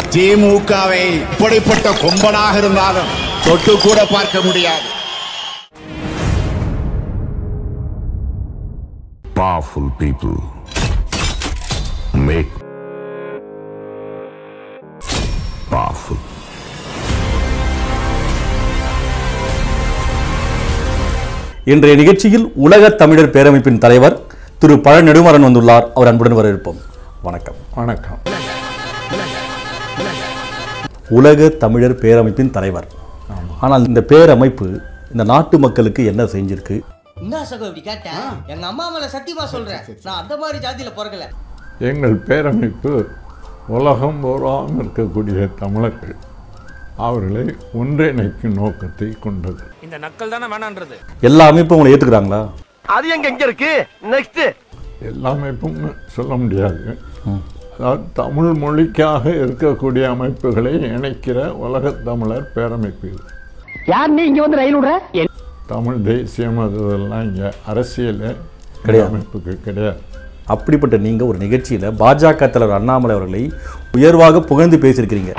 திமுகவை இப்படிப்பட்ட கொம்பனாக இருந்தாலும் தொட்டு கூட பார்க்க முடியாது powerful people make powerful. இன்றைய நிகழ்ச்சியில் உலக தமிழர் பேரமைப்பின் தலைவர் திரு பழ நெடுமாறன் வந்துள்ளார் அவர் அன்புடன் வரவேற்போம் வணக்கம் வணக்கம் உலக தமிழர் பேரமைப்பின் தலைவர் ஆனால் இந்த பேரமைப்பு இந்த நாட்டு மக்களுக்கு என்ன செஞ்சிருக்கு என்ன சகோ இப்படி கேட்டேன் எங்க அம்மா மேல சத்தியமா சொல்றேன் நான் அந்த மாதிரி ஜாதியில பிறக்கல எங்கள் பேரமைப்பு உலகம் பூராவும் இருக்கக்கூடிய தமிழர்கள் அவர்களை ஒன்றிணைக்கும் நோக்கத்தை கொண்டது இந்த நக்கல் தானே வேணான்றது எல்லா அமைப்பும் உங்களை ஏத்துக்கிறாங்களா அது எங்க எங்க இருக்கு நெக்ஸ்ட் எல்லா அமைப்பும் சொல்ல முடியாது அதாவது தமிழ் மொழிக்காக இருக்கக்கூடிய அமைப்புகளை இணைக்கிற உலகத் தமிழர் பேரமைப்பு இது யார் நீ இங்க வந்து ரயில் விடுற தமிழ் தேசியம் அதெல்லாம் இங்கே அரசியல் கிடையாது. அமைப்புக்கு கிடையாது அப்படிப்பட்ட நீங்க ஒரு நிகழ்ச்சியில பாஜக தலைவர் அண்ணாமலை அவர்களை உயர்வாக புகழ்ந்து பேசியிருக்கிறீங்க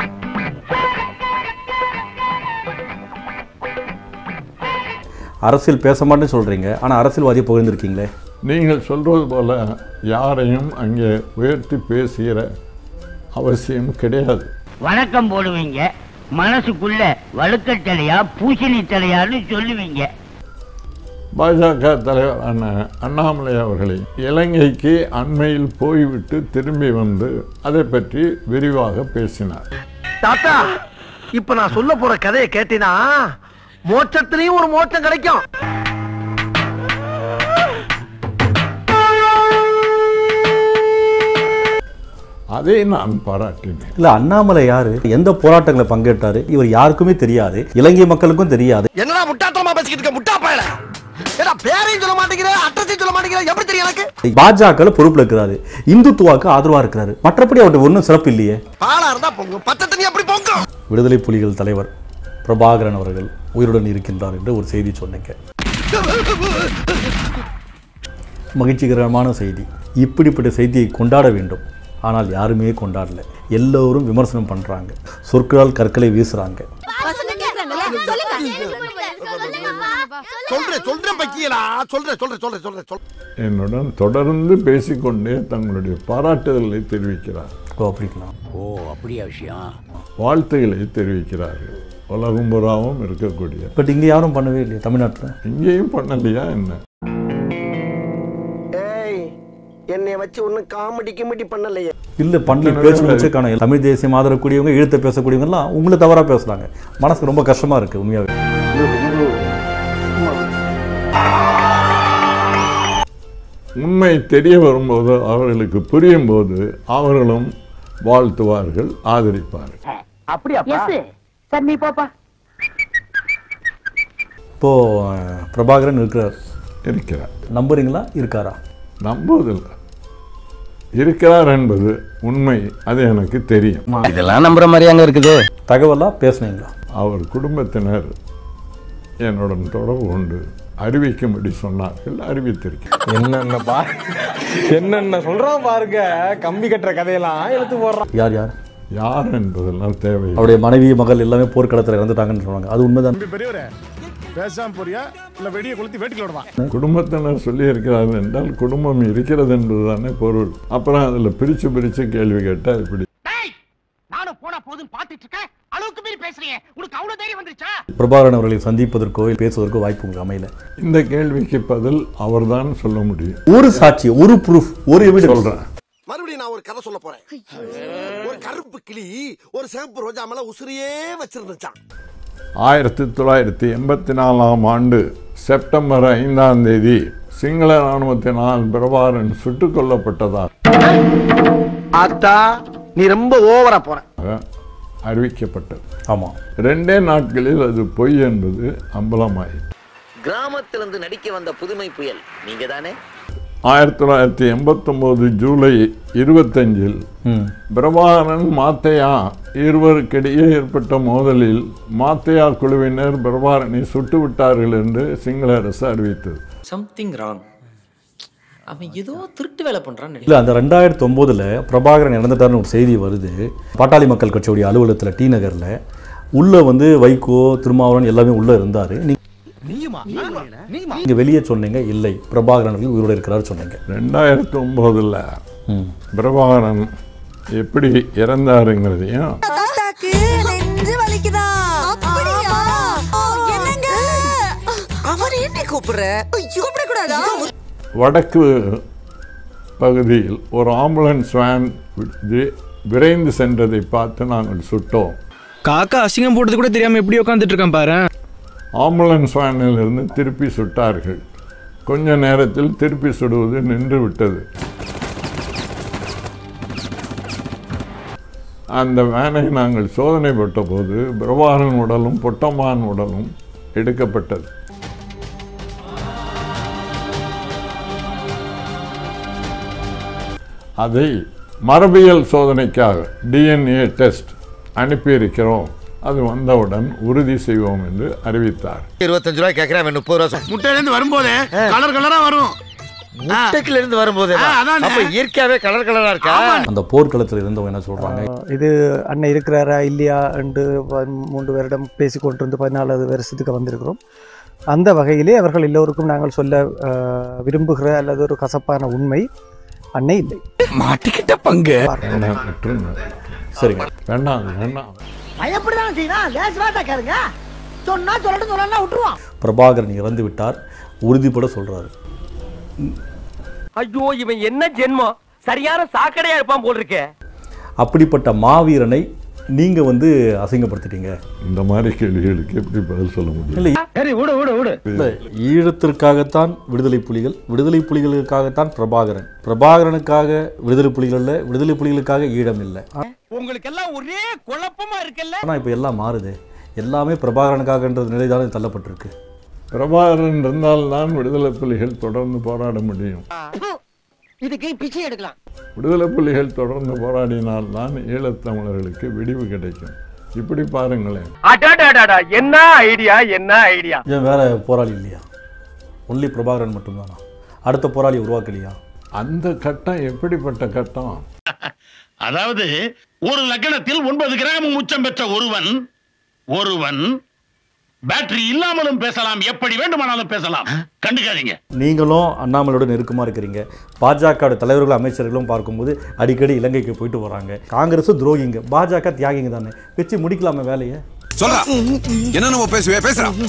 அரசியல் பேச மாட்டேன்னு சொல்றீங்க ஆனா அரசியல்வாதியை புகழ்ந்திருக்கீங்களே நீங்கள் சொல்வது போல யாரையும் அங்கே உயர்த்தி பேசுகிற அவசியம் கிடையாது வணக்கம் போடுவீங்க மனசுக்குள்ள வழுக்கத்தலையா பூசணி தலையான்னு சொல்லுவீங்க பாஜக தலைவரான அண்ணாமலை அவர்களை இலங்கைக்கு அண்மையில் போய்விட்டு திரும்பி வந்து அதை பற்றி விரிவாக பேசினார் தாத்தா இப்ப நான் சொல்ல போற கதையை கேட்டினா மோட்சத்திலையும் ஒரு மோட்சம் கிடைக்கும் அதை நான் பாராட்டினேன் இல்ல அண்ணாமலை யாரு எந்த போராட்டங்களை பங்கேற்றாரு இவர் யாருக்குமே தெரியாது இலங்கை மக்களுக்கும் தெரியாது என்னடா முட்டாத்தனமா பேசிக்கிட்டு இருக்க முட்டா பயல ஏடா பேரையும் சொல்ல மாட்டேங்கிற அட்ரஸையும் சொல்ல மாட்டேங்கிற எப்படி தெரியும் எனக்கு பாஜக பொறுப்புல இருக்கிறாரு இந்துத்துவாக்கு ஆதரவா இருக்கிறாரு மற்றபடி அவர்கிட்ட ஒன்றும் சிறப்பு இல்லையே பாலா இருந்தா பொங்கும் பச்சை தண்ணி அப்படி பொங்கும் விடுதலை புலிகள் தலைவர் பிரபாகரன் அவர்கள் உயிருடன் இருக்கின்றார் என்று ஒரு செய்தி சொன்னீங்க மகிழ்ச்சிகரமான செய்தி இப்படிப்பட்ட செய்தியை கொண்டாட வேண்டும் ஆனால் யாருமே கொண்டாடல எல்லோரும் விமர்சனம் பண்றாங்க சொற்களால் கற்களை வீசுறாங்க பசங்க கேக்குறாங்கல்ல சொல்லுங்க சொல்றேன் சொல்றேன் பக்கியலா சொல்றேன் சொல்றேன் சொல்றேன் சொல்றேன் சொல் என்னுடன் தொடர்ந்து பேசிக்கொண்டே தங்களுடைய பாராட்டுதலை தெரிவிக்கிறார் ஓ அப்படிங்களா ஓ அப்படியா விஷயம் வாழ்த்துக்களை தெரிவிக்கிறார்கள் உலகம் புறாவும் இருக்கக்கூடிய பட் இங்க யாரும் பண்ணவே இல்லையே தமிழ்நாட்டில் இங்கேயும் பண்ணலையா என்ன ஏய் என்னைய வச்சு ஒன்னும் காமெடி கிமெடி பண்ணலையே இல்ல பண்ணி பேச்சு வச்சுக்கான தமிழ் தேசியம் ஆதரக்கூடியவங்க இழுத்து பேசக்கூடியவங்க எல்லாம் உங்களை தவறா பேசுறாங்க மனசுக்கு ரொம்ப கஷ்டமா இருக்கு உண்மையாவே உண்மை தெரிய வரும்போது அவர்களுக்கு புரியும் போது அவர்களும் வாழ்த்துவார்கள் ஆதரிப்பார்கள் அப்படியா சரி நீ போப்பா இப்போ அஹ், பிரபாகரன் இருக்கிறார் இருக்கிறார் நம்புறீங்களா இருக்காரா நம்புவதில்லை இருக்கிறார் என்பது உண்மை அது எனக்கு தெரியும் இதெல்லாம் நம்புற மாதிரி அங்க இருக்குது தகவலா பேசுனீங்களா அவர் குடும்பத்தினர் என்னுடன் தொடர்பு கொண்டு அறிவிக்கும்படி சொன்னார்கள் அறிவித்திருக்கிறேன் என்னென்ன பா என்னென்ன சொல்றான் பாருங்க கம்பி கட்டுற கதையெல்லாம் எடுத்து போடுறான் யார் யார் யார் என்பதெல்லாம் தேவை அவருடைய மனைவி மகள் எல்லாமே போர்க்களத்தில் இறந்துட்டாங்கன்னு சொல்றாங்க அது உண்மைதான் பெரியவரே பேசாம போறியா இல்ல வெடியை கொளுத்தி வேட்டில விடுவான் குடும்பத்தினர் சொல்லி இருக்கிறார்கள் என்றால் குடும்பம் இருக்கிறது என்பதுதானே பொருள் அப்புறம் அதில் பிரித்து பிரித்து கேள்வி கேட்டால் இப்படி நானும் போனா போதும் பாத்துட்டு இருக்கேன் அளவுக்கு மீறி பேசுறீங்க உனக்கு அவ்வளவு தைரியம் வந்துருச்சா பிரபாகரன் அவர்களை சந்திப்பதற்கோ பேசுவதற்கோ வாய்ப்பு உங்களுக்கு அமையல இந்த கேள்விக்கு பதில் அவர்தான் சொல்ல முடியும் ஒரு சாட்சி ஒரு ப்ரூஃப் ஒரு எவிடன்ஸ் சொல்றேன் மறுபடியும் நான் ஒரு கதை சொல்ல போறேன் ஒரு கருப்பு கிளி ஒரு சிவப்பு ரோஜா மேல உசிரியே வச்சிருந்துச்சான் ஆயிரத்தி தொள்ளாயிரத்தி எண்பத்தி நாலாம் ஆண்டு செப்டம்பர் ஐந்தாம் தேதி சிங்கள இராணுவத்தினால் பிரபாகரன் சுட்டுக் கொல்லப்பட்டதாக ஆத்தா நீ ரொம்ப ஓவரா போற அறிவிக்கப்பட்டது ஆமா ரெண்டே நாட்களில் அது பொய் என்பது அம்பலமாயிற்று கிராமத்திலிருந்து நடிக்க வந்த புதுமை புயல் நீங்க தானே ஆயிரத்தி தொள்ளாயிரத்தி எண்பத்தொம்போது ஜூலை இருபத்தஞ்சில் ம் பிரபாகரன் மாத்தையா இருவருக்கிடையே ஏற்பட்ட மோதலில் மாத்தையா குழுவினர் பிரபாகரனை சுட்டு விட்டார்கள் என்று சிங்கள அரசு அறிவித்தது சம்திங் ராங் அவன் ஏதோ திருட்டு வேலை பண்றான்னு இல்லை அந்த ரெண்டாயிரத்தி ஒம்போதில் பிரபாகரன் இறந்துட்டார்னு ஒரு செய்தி வருது பாட்டாளி மக்கள் கட்சியுடைய அலுவலகத்தில் டி நகரில் உள்ளே வந்து வைகோ திருமாவளவன் எல்லாமே உள்ளே இருந்தார் நீங்கள் வெளியே சொன்னீங்க இல்லை பிரபாகரன் அவர்கள் உயிரோடு இருக்கிறார் சொன்னீங்க ரெண்டாயிரத்தி ஒம்போதில் பிரபாகரன் எப்படி இறந்தாருங்கிறதையும் தாத்தாக்கு நெஞ்சு வலிக்குதா அப்படியா என்னங்க அவர் என்ன கூப்பிடுற கூப்பிட கூடாதா வடக்கு பகுதியில் ஒரு ஆம்புலன்ஸ் வேன் வி- விரைந்து சென்றதை பார்த்து நாங்கள் சுட்டோம் காக்கா அசிங்கம் போட்டது கூட தெரியாம எப்படி உட்காந்துட்டு இருக்கான் பாரு ஆம்புலன்ஸ் வேனில் இருந்து திருப்பி சுட்டார்கள் கொஞ்ச நேரத்தில் திருப்பி சுடுவது நின்று விட்டது அந்த வேனை நாங்கள் சோதனை போட்டபோது பிரபாகரன் உடலும் பொட்டம்மான் உடலும் எடுக்கப்பட்டது அதை மரபியல் சோதனைக்காக டிஎன்ஏ டெஸ்ட் அனுப்பியிருக்கிறோம் அது வந்தவுடன் உறுதி செய்வோம் என்று அறிவித்தார் இருபத்தஞ்சு ரூபாய் கேட்கிறேன் முப்பது ரூபா முட்டையில இருந்து வரும்போது கலர் கலரா வரும் முட்டைக்குல இருந்து வரும்போது ஆ, அதானே. அப்ப இயற்கையாவே கலர் கலரா இருக்கா அந்த போர்க்களத்தில் இருந்தவங்க என்ன சொல்கிறாங்க இது அண்ணன் இருக்கிறாரா இல்லையா என்று ப- மூன்று வருடம் பேசி கொண்டிருந்து பதினாலாவது வருஷத்துக்கு வந்திருக்கிறோம் அந்த வகையிலே அவர்கள் எல்லோருக்கும் நாங்கள் சொல்ல அஹ், விரும்புகிற அல்லது ஒரு கசப்பான உண்மை அன்னை இல்லை மாட்டிக்கிட்ட பங்கு வேண்டாம், விட்டுருங்க. சரிங்க வேண்டாம் வேண்டாம் பயப்படுதான் செய்யலாம் லேஸ் வாட்டாக்காருங்க சொன்னா சொல்லட்டும் சொல்லலாம் விட்டுருவான் பிரபாகரன் இறந்து விட்டார் உறுதிப்பட சொல்கிறாரு ஐயோ இவன் என்ன ஜென்மம் சரியான சாக்கடையா இருப்பான் போல் இருக்கே அப்படிப்பட்ட மாவீரனை நீங்கள் வந்து அசிங்கப்படுத்திட்டீங்க இந்த மாதிரி கேள்விகளுக்கு எப்படி பதில் சொல்ல முடியும் இல்லை சரி விடு விடு விடு இல்லை ஈழத்திற்காகத்தான் விடுதலை புலிகள் விடுதலை புலிகளுக்காகத்தான் பிரபாகரன் பிரபாகரனுக்காக விடுதலை புலிகள் இல்லை விடுதலை புலிகளுக்காக ஈழம் இல்லை உங்களுக்கு எல்லாம் ஒரே குழப்பமா இருக்குல்ல ஆனால் இப்போ எல்லாம் மாறுது எல்லாமே பிரபாகரனுக்காகன்ற நிலை தானே தள்ளப்பட்டிருக்கு பிரபாகரன் இருந்தால்தான் விடுதலை புலிகள் தொடர்ந்து போராட முடியும் இதுக்கு பிச்சை எடுக்கலாம் விடுதலை புலிகள் தொடர்ந்து போராடினால்தான் ஈழத்தமிழர்களுக்கு விடிவு கிடைக்கும் இப்படி பாருங்களேன் அடாடாடாடா என்ன ஐடியா என்ன ஐடியா ஏன் வேற போராளி இல்லையா ஒன்லி பிரபாகரன் மட்டும்தானா அடுத்த போராளி உருவாக்கலையா அந்த கட்டம் எப்படிப்பட்ட கட்டம் அதாவது ஒரு லக்னத்தில் ஒன்பது கிராம் உச்சம் பெற்ற ஒருவன் ஒருவன் பேட்டரி இல்லாமலும் பேசலாம் எப்படி வேண்டுமானாலும் பேசலாம் கண்டுக்காதீங்க நீங்களும் அண்ணாமலையோட நெருக்கமாக இருக்கிறீங்க பாஜக தலைவர்களும் அமைச்சர்களும் பார்க்கும்போது அடிக்கடி இலங்கைக்கு போயிட்டு வராங்க காங்கிரஸ் துரோகிங்க பாஜக தியாகிங்க தானே வச்சு முடிக்கலாமே வேலையை சொல்றா என்ன நம்ம பேசுவே பேசுறான்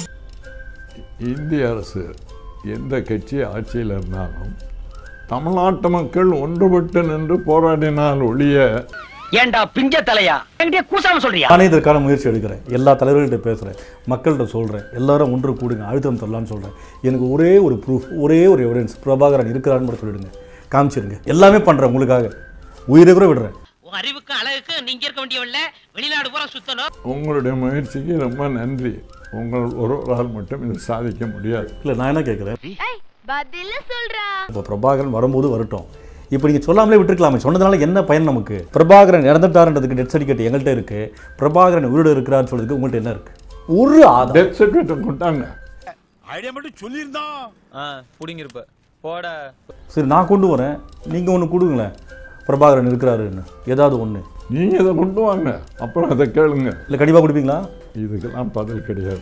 இந்திய அரசு எந்த கட்சி ஆட்சியில் இருந்தாலும் தமிழ்நாட்டு மக்கள் ஒன்றுபட்டு நின்று போராடினால் ஒழிய ஏண்டா பிஞ்ச தலையா என்கிட்ட கூசாம சொல்றியா நானே இதற்கான முயற்சி எடுக்கிறேன் எல்லா தலைவர்கள்ட்ட பேசுகிறேன் மக்கள்கிட்ட சொல்கிறேன் எல்லாரும் ஒன்று கூடுங்க அழுத்தம் தரலான்னு சொல்கிறேன் எனக்கு ஒரே ஒரு ப்ரூஃப் ஒரே ஒரு எவிடன்ஸ் பிரபாகரன் இருக்கிறான்னு மட்டும் சொல்லிடுங்க காமிச்சிருங்க எல்லாமே பண்ணுறேன் உங்களுக்காக உயிரை கூட விடுறேன் உன் அறிவுக்கு அழகுக்கு நீங்க இருக்க வேண்டியவல்ல வெளிநாடு பூரா சுத்தணும் உங்களுடைய முயற்சிக்கு ரொம்ப நன்றி உங்கள் ஒருவரால் மட்டும் இது சாதிக்க முடியாது இல்லை நான் என்ன கேட்குறேன் பதில சொல்றா இப்போ பிரபாகரன் வரும்போது வரட்டும் இப்போ நீங்கள் சொல்லாமலே விட்டுருக்கலாமே சொன்னதுனால என்ன பயன் நமக்கு பிரபாகரன் இறந்துட்டாருன்றதுக்கு டெத் சர்டிஃபிகேட் எங்கள்கிட்ட இருக்கு பிரபாகரன் உயிரோடு இருக்கிறான்னு சொல்றதுக்கு உங்கள்கிட்ட என்ன இருக்கு ஒரு ஆதாரம் டெத் சர்டிஃபிகேட் கொடுத்தாங்க ஐடியா மட்டும் சொல்லியிருந்தான் புடிங்கிருப்ப போட சரி நான் கொண்டு வரேன் நீங்கள் ஒன்று கொடுங்களேன் பிரபாகரன் இருக்கிறாருன்னு ஏதாவது ஒன்று நீங்கள் இதை கொண்டு வாங்க அப்புறம் அதை கேளுங்க இல்லை கண்டிப்பாக கொடுப்பீங்களா இதுக்கெல்லாம் பதில் கிடையாது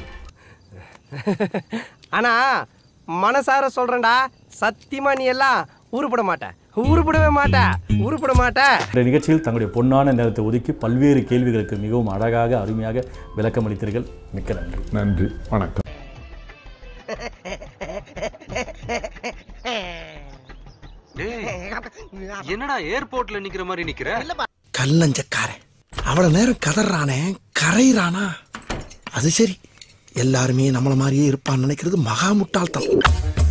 ஆனா மனசார சொல்றேன்டா சத்தியமா நீ எல்லாம் உருப்பட மாட்ட உருப்படவே மாட்ட உருப்பட மாட்ட இந்த நிகழ்ச்சியில் தங்களுடைய பொன்னான நேரத்தை ஒதுக்கி பல்வேறு கேள்விகளுக்கு மிகவும் அழகாக அருமையாக விளக்கம் அளித்தீர்கள் மிக்க நன்றி நன்றி வணக்கம் என்னடா ஏர்போர்ட்ல நிக்கிற மாதிரி நிக்கிற கல்லஞ்சக்காரன் அவ்வளவு நேரம் கதறானே கரையிறானா அது சரி எல்லாருமே நம்மள மாதிரியே இருப்பான்னு நினைக்கிறது மகா முட்டாள்தனம்